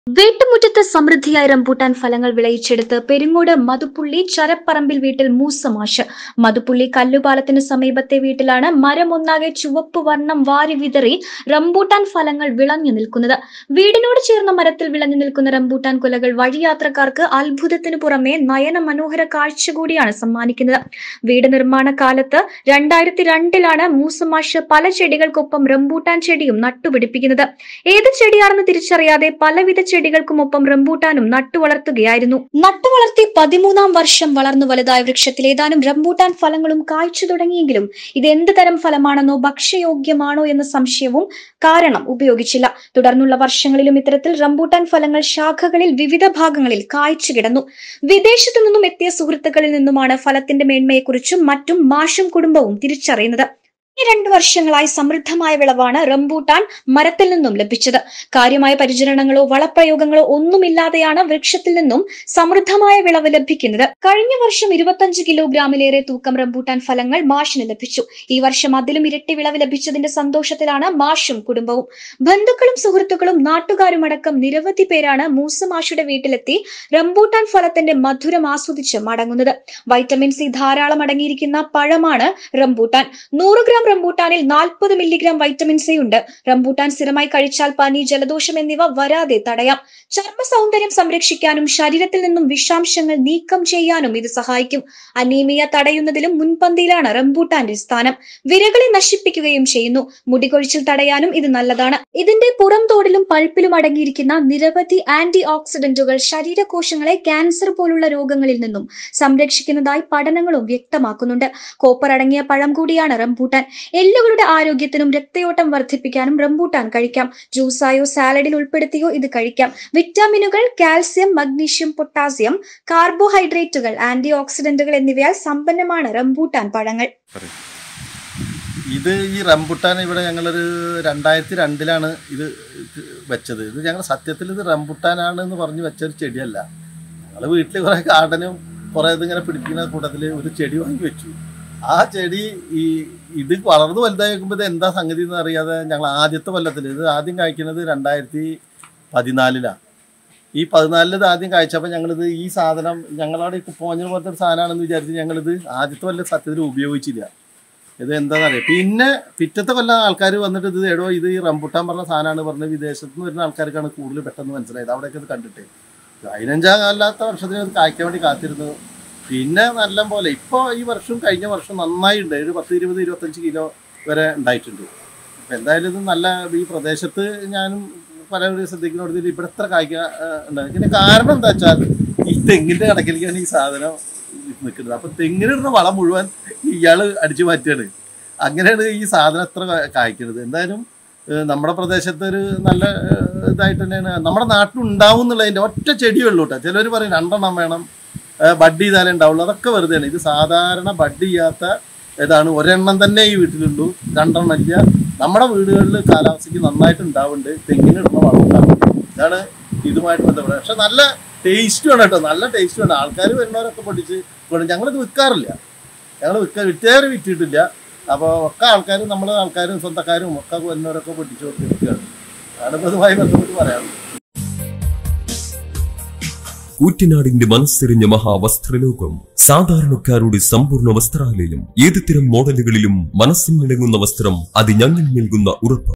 വീട്ടുമുറ്റത്ത് സമൃദ്ധിയായ റംബൂട്ടാൻ ഫലങ്ങൾ വിളയിച്ചെടുത്ത് പെരുങ്ങോട് മധുപ്പുള്ളി ചരപ്പറമ്പിൽ വീട്ടിൽ മൂസമാഷ് മധുപ്പുള്ളി കല്ലുപാലത്തിന് സമീപത്തെ വീട്ടിലാണ് മരമൊന്നാകെ ചുവപ്പ് വർണ്ണം വാരി വിതറി റംബൂട്ടാൻ ഫലങ്ങൾ വിളഞ്ഞു നിൽക്കുന്നത് വീടിനോട് ചേർന്ന മരത്തിൽ വിളഞ്ഞു നിൽക്കുന്ന റംബൂട്ടാൻ കുലകൾ വഴിയാത്രക്കാർക്ക് അത്ഭുതത്തിനു പുറമെ നയന മനോഹര കാഴ്ച കൂടിയാണ് സമ്മാനിക്കുന്നത് വീട് നിർമ്മാണ കാലത്ത് രണ്ടായിരത്തി രണ്ടിലാണ് മൂസമാഷ് പല ചെടികൾക്കൊപ്പം റംബൂട്ടാൻ ചെടിയും നട്ടുപിടിപ്പിക്കുന്നത് ഏത് ചെടിയാണെന്ന് തിരിച്ചറിയാതെ പലവിധ ചെടികൾക്കുമൊപ്പം റംബൂട്ടാനും നട്ടുവളർത്തുകയായിരുന്നു നട്ടുവളർത്തി പതിമൂന്നാം വർഷം വളർന്നു വലുതായ വൃക്ഷത്തിൽ ഏതാനും റംബൂട്ടാൻ ഫലങ്ങളും കായ്ച്ചു തുടങ്ങിയെങ്കിലും ഇത് എന്ത് തരം ഫലമാണെന്നോ ഭക്ഷ്യയോഗ്യമാണോ എന്ന സംശയവും കാരണം ഉപയോഗിച്ചില്ല തുടർന്നുള്ള വർഷങ്ങളിലും ഇത്തരത്തിൽ റംബൂട്ടാൻ ഫലങ്ങൾ ശാഖകളിൽ വിവിധ ഭാഗങ്ങളിൽ കായ്ച്ചു കിടന്നു വിദേശത്തു നിന്നും എത്തിയ സുഹൃത്തുക്കളിൽ നിന്നുമാണ് ഫലത്തിന്റെ മേന്മയെക്കുറിച്ചും മറ്റും മാഷും കുടുംബവും തിരിച്ചറിയുന്നത് ഈ രണ്ടു വർഷങ്ങളായി സമൃദ്ധമായ വിളവാണ് റംബൂട്ടാൻ മരത്തിൽ നിന്നും ലഭിച്ചത് കാര്യമായ പരിചരണങ്ങളോ വളപ്രയോഗങ്ങളോ ഒന്നുമില്ലാതെയാണ് വൃക്ഷത്തിൽ നിന്നും സമൃദ്ധമായ വിളവ് ലഭിക്കുന്നത് കഴിഞ്ഞ വർഷം ഇരുപത്തഞ്ച് കിലോഗ്രാമിലേറെ തൂക്കം റംബൂട്ടാൻ ഫലങ്ങൾ മാഷിന് ലഭിച്ചു ഈ വർഷം അതിലും ഇരട്ടി വിളവ് ലഭിച്ചതിന്റെ സന്തോഷത്തിലാണ് മാഷും കുടുംബവും ബന്ധുക്കളും സുഹൃത്തുക്കളും നാട്ടുകാരുമടക്കം നിരവധി പേരാണ് മൂസ മാഷുടെ വീട്ടിലെത്തി റംബൂട്ടാൻ ഫലത്തിന്റെ മധുരം ആസ്വദിച്ച് മടങ്ങുന്നത് വൈറ്റമിൻ സി ധാരാളം അടങ്ങിയിരിക്കുന്ന പഴമാണ് റംബൂട്ടാൻ നൂറ് ഗ്രാം റംബൂട്ടാനിൽ നാൽപ്പത് മില്ലിഗ്രാം വൈറ്റമിൻ സി ഉണ്ട് റംബൂട്ടാൻ സ്ഥിരമായി കഴിച്ചാൽ പനി ജലദോഷം എന്നിവ വരാതെ തടയാം ചർമ്മ സൗന്ദര്യം സംരക്ഷിക്കാനും ശരീരത്തിൽ നിന്നും വിഷാംശങ്ങൾ നീക്കം ചെയ്യാനും ഇത് സഹായിക്കും അനീമിയ തടയുന്നതിലും മുൻപന്തിയിലാണ് റംബൂട്ടാന്റെ സ്ഥാനം വിരകളെ നശിപ്പിക്കുകയും ചെയ്യുന്നു മുടികൊഴിച്ചിൽ തടയാനും ഇത് നല്ലതാണ് ഇതിന്റെ പുറം തോടിലും പൾപ്പിലും അടങ്ങിയിരിക്കുന്ന നിരവധി ആന്റി ഓക്സിഡന്റുകൾ ശരീരകോശങ്ങളെ ക്യാൻസർ പോലുള്ള രോഗങ്ങളിൽ നിന്നും സംരക്ഷിക്കുന്നതായി പഠനങ്ങളും വ്യക്തമാക്കുന്നുണ്ട് കോപ്പർ അടങ്ങിയ പഴം കൂടിയാണ് റംബൂട്ടാൻ എല്ലുകളുടെ ആരോഗ്യത്തിനും രക്തയോട്ടം വർദ്ധിപ്പിക്കാനും റംബൂട്ടാൻ കഴിക്കാം ജ്യൂസായോ സാലഡിൽ ഉൾപ്പെടുത്തിയോ ഇത് കഴിക്കാം വിറ്റാമിനുകൾ കാൽസ്യം മഗ്നീഷ്യം പൊട്ടാസ്യം കാർബോഹൈഡ്രേറ്റുകൾ ആന്റി ഓക്സിഡന്റുകൾ എന്നിവയാൽ സമ്പന്നമാണ് റംബൂട്ടാൻ പഴങ്ങൾ ഇത് ഈ റംബുട്ടാൻ ഇവിടെ ഞങ്ങളൊരു രണ്ടായിരത്തി രണ്ടിലാണ് ഇത് വെച്ചത് ഇത് ഞങ്ങൾ സത്യത്തിൽ ഇത് റംബുട്ടാനാണ് എന്ന് പറഞ്ഞ് വെച്ച ഒരു ചെടിയല്ല ഞങ്ങൾ വീട്ടിൽ കുറേ ഗാർഡനും കുറേ ഇതിങ്ങനെ പിടിക്കുന്ന കൂട്ടത്തിൽ ഒരു ചെടി വാങ്ങി വെച്ചു ആ ചെടി ഈ ഇത് വളർന്ന് വലുതായി നോക്കുമ്പോൾ ഇത് എന്താ സംഗതി എന്ന് അറിയാതെ ഞങ്ങൾ ആദ്യത്തെ കൊല്ലത്തിൽ ഇത് ആദ്യം കായ്ക്കുന്നത് രണ്ടായിരത്തി പതിനാലിലാണ് ഈ പതിനാലിൽ ഇത് ആദ്യം കായ്ച്ചപ്പോൾ ഞങ്ങളിത് ഈ സാധനം ഞങ്ങളവിടെ ഇപ്പോൾ പോഞ്ഞ പോലത്തെ ഒരു സാധനമാണെന്ന് വിചാരിച്ച് ഞങ്ങളിത് ആദ്യത്തെ കൊല്ലം സത്യത്തിൽ ഉപയോഗിച്ചില്ല ഇത് എന്താണെന്നറിയാം പിന്നെ പിറ്റത്തെ കൊല്ലം ആൾക്കാർ വന്നിട്ട് ഇത് എടോ ഇത് ഈ റംബുട്ടാൻ പറഞ്ഞ സാധനമാണ് പറഞ്ഞ് വിദേശത്ത് നിന്ന് വരുന്ന ആൾക്കാർക്കാണ് കൂടുതൽ പെട്ടെന്ന് മനസ്സിലായത് അവിടെയൊക്കെ ഇത് കണ്ടിട്ട് പതിനഞ്ചാം അല്ലാത്ത വർഷത്തിന് ഇത് കായ്ക്കാൻ വേണ്ടി കാത്തിരുന്നു പിന്നെ നല്ല പോലെ ഇപ്പോൾ ഈ വർഷം കഴിഞ്ഞ വർഷം നന്നായിട്ടുണ്ട് ഒരു പത്ത് ഇരുപത് ഇരുപത്തഞ്ച് കിലോ വരെ ഉണ്ടായിട്ടുണ്ട് അപ്പം എന്തായാലും ഇത് നല്ല ഈ പ്രദേശത്ത് ഞാനും പല ശ്രദ്ധിക്കുന്നോട് ഇതിൽ ഇവിടെ എത്ര കായ്ക്ക ഉണ്ടായി ഇതിന് കാരണം എന്താ വെച്ചാൽ ഈ തെങ്ങിൻ്റെ കണക്കിലേക്കാണ് ഈ സാധനം നിൽക്കുന്നത് അപ്പം തെങ്ങിനിടുന്ന വളം മുഴുവൻ ഇയാൾ അടിച്ചു മാറ്റുകയാണ് അങ്ങനെയാണ് ഈ സാധനം എത്ര കാ- കായ്ക്കുന്നത് എന്തായാലും ഏഹ് നമ്മുടെ പ്രദേശത്ത് ഒരു നല്ല ഏഹ് ഇതായിട്ട് തന്നെയാണ് നമ്മുടെ നാട്ടിൽ ഉണ്ടാവും എന്നുള്ളതിൻ്റെ ഒറ്റ ചെടിയേ ഉള്ളൂ കേട്ടോ ചിലർ പറയും രണ്ടെണ്ണം വേണം ഏഹ് ബഡ് ചെയ്താലേ ഉണ്ടാവുള്ളൂ അതൊക്കെ വെറുതെയാണ് ഇത് സാധാരണ ബഡ് ചെയ്യാത്ത ഇതാണ് ഒരെണ്ണം തന്നെ ഈ വീട്ടിലുള്ളൂ രണ്ടെണ്ണം ഇല്ല നമ്മുടെ വീടുകളിൽ കാലാവസ്ഥയ്ക്ക് നന്നായിട്ട് ഉണ്ടാവുന്നുണ്ട് തെങ്ങിനിടുന്ന വളം ഉണ്ടാവും ഇതാണ് ഇതുമായിട്ട് ബന്ധപ്പെട്ടത് പക്ഷെ നല്ല ടേസ്റ്റുമാണ് കേട്ടോ നല്ല ടേസ്റ്റുമാണ് ആൾക്കാർ വരുന്നവരൊക്കെ പൊട്ടിച്ച് കൊണ്ട് ഞങ്ങളിത് വിൽക്കാറില്ല ഞങ്ങൾ വിൽക്കാൻ വിറ്റേറെ വിറ്റിട്ടില്ല അപ്പോൾ ഒക്കെ ആൾക്കാർ നമ്മുടെ ആൾക്കാരും സ്വന്തക്കാരും ഒക്കെ വരുന്നവരൊക്കെ പൊട്ടിച്ചു കൊടുത്തിരിക്കുകയാണ് അതാണ് ഇതുമായി ബന്ധപ്പെട്ട് പറയാം കൂറ്റനാടിന്റെ മനസ്സെറിഞ്ഞ മഹാവസ്ത്രലോകം സാധാരണക്കാരുടെ സമ്പൂർണ്ണ വസ്ത്രാലയം ഏതുതരം മോഡലുകളിലും മനസ്സിൽ നിലങ്ങുന്ന വസ്ത്രം അത് ഞങ്ങൾ നൽകുന്ന ഉറപ്പ്